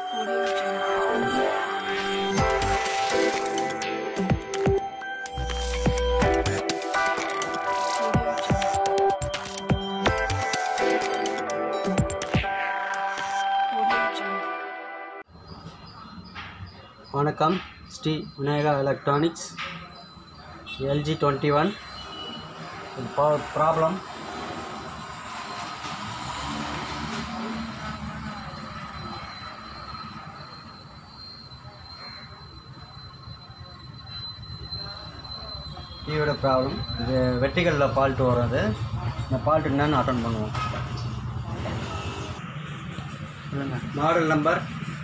Audio Jungle. Audio Jungle. Audio Jungle. வணக்கம் Shri Vinayaka electronics LG twenty one problem டிவியோட problem இது வெட்டிகளில் ஃபால்ட்டு வராது இந்த ஃபால்ட் என்னன்னு அட்டன் பண்ணுவோம் மாடல் நம்பர்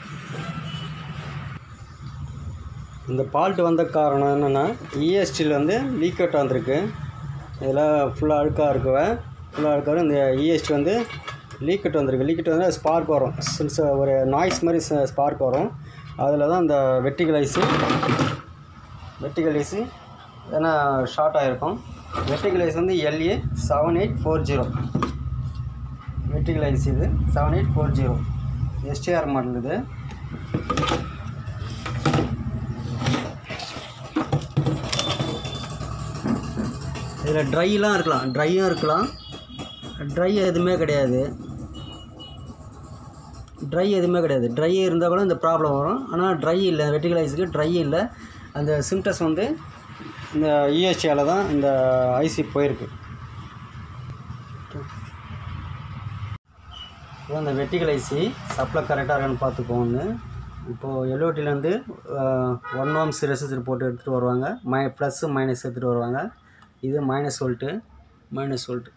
இந்த ஃபால்ட் வந்த காரணம் என்னென்னா இஎஸ்டியில் வந்து லீக் அவுட் வந்திருக்கு இதில் ஃபுல்லாக அழுக்காக இருக்குவ ஃபுல்லாக அழுக்காக இந்த இஎஸ்டி வந்து லீக் அவுட் வந்திருக்கு லீக் அவுட் வந்து ஸ்பார்க் வரும் சின்ஸ் ஒரு நாய்ஸ் மாதிரி ஸ்பார்க் வரும் அதில் தான் இந்த வெட்டிகல் ஐஸு வெட்டிகல் ஐஸு ஏன்னா ஷார்ட் ஆகிருக்கும் வெட்டிகல் ஐஸ் வந்து LA seven eight four zero vertical IC இது seven eight four zero STR model இது இதில் ட்ரைலாம் இருக்கலாம் ட்ரையும் இருக்கலாம் ட்ரை எதுவுமே கிடையாது ட்ரை எதுவுமே கிடையாது ட்ரை இருந்தால் கூட இந்த ப்ராப்ளம் வரும் ஆனால் ட்ரை இல்லை வெட்டிகலைஸுக்கு ட்ரை இல்லை அந்த சிம்டஸ் வந்து இந்த இஎஸ்டியால் தான் இந்த ஐசி போயிருக்கு இப்போ இந்த வெட்டிகல் ஐசி சப்ளை கரெக்டாக இருக்கான்னு பார்த்துக்கோங்க இப்போது எல்ஓடிலேருந்து ஒன் ஓம்ஸ் ரெசிஸ்டர் போட்டு எடுத்துகிட்டு வருவாங்க மை ப்ளஸ்ஸு மைனஸ் எடுத்துகிட்டு வருவாங்க இது மைனஸ் வோல்ட்டு மைனஸ் வோல்ட்டு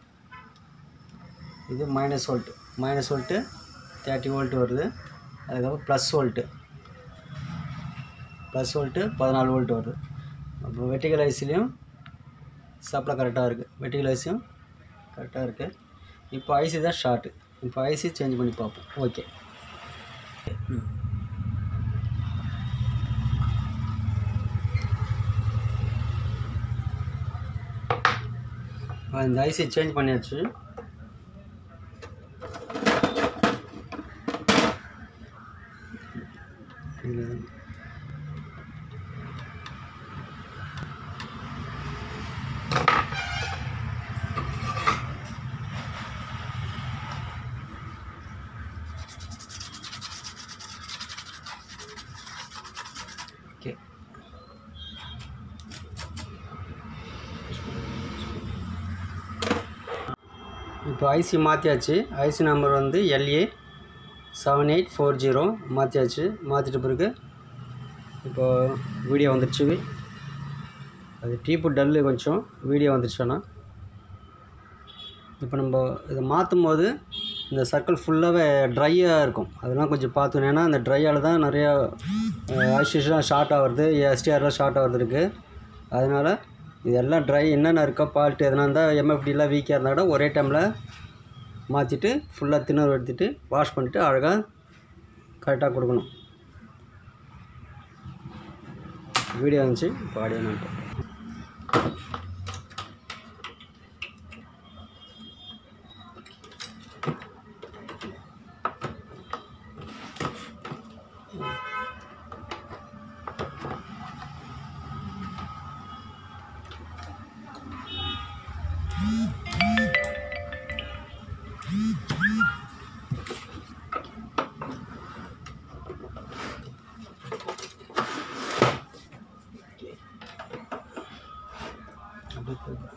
இது minus volt minus volt thirty volt வருது அதுக்கப்புறம் ப்ளஸ் வோல்ட்டு ப்ளஸ் வோல்ட்டு பதினாலு வோல்ட் வருது அப்புறம் வெட்டிகல் ஐசிலையும் சப்ளை கரெக்டாக இருக்குது வெட்டிகல் ஐசியும் கரெக்டாக இருக்குது இப்போ ஐசி தான் ஷார்ட்டு இப்போ ஐசி சேஞ்ச் பண்ணி பார்ப்போம் ஓகே ம் இந்த ஐசி சேஞ்ச் பண்ணியாச்சு இது ஓகே இப்போ ஐசி மாற்றியாச்சு ஐசி நம்பர் வந்து LA seven eight four zero மாற்றியாச்சு மாற்றிட்ட பிறகு இப்போ வீடியோ வந்துடுச்சு அது டீப்பு டல்லு கொஞ்சம் வீடியோ வந்துடுச்சுன்னா இப்போ நம்ம இதை மாற்றும் போது இந்த சர்க்கிள் ஃபுல்லாகவே ட்ரையாக இருக்கும் அதெல்லாம் கொஞ்சம் பார்த்துக்கணும் ஏன்னா அந்த ட்ரையால் தான் நிறையா ஆக்சிஜன்லாம் ஷார்ட் ஆகுறது எஸ்டிஆர்லாம் ஷார்ட் ஆகுறது இருக்குது அதனால் இதெல்லாம் ட்ரை என்னென்ன இருக்கோ ஃபால்ட்டு எதனா இருந்தால் எம்எஃப்டிலாம் வீக்காக இருந்தால் கூட ஒரே டைமில் மாற்றிட்டு ஃபுல்லாக திணறு எடுத்துட்டு வாஷ் பண்ணிவிட்டு அழகாக கரெக்டாக கொடுக்கணும் வீடியோ வந்துச்சு இப்போ ஆடியோ நான் அப்படியே போயிடுறேன்.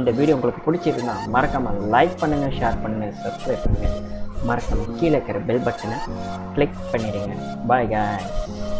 இந்த வீடியோ உங்களுக்கு பிடிச்சிருந்தா மறக்காமல் லைக் பண்ணுங்கள் ஷேர் பண்ணுங்கள் சப்ஸ்கிரைப் பண்ணுங்கள் மறக்காமல் கீழே இருக்கிற பெல் பட்டனை கிளிக் பண்ணிடுங்க பாய் guys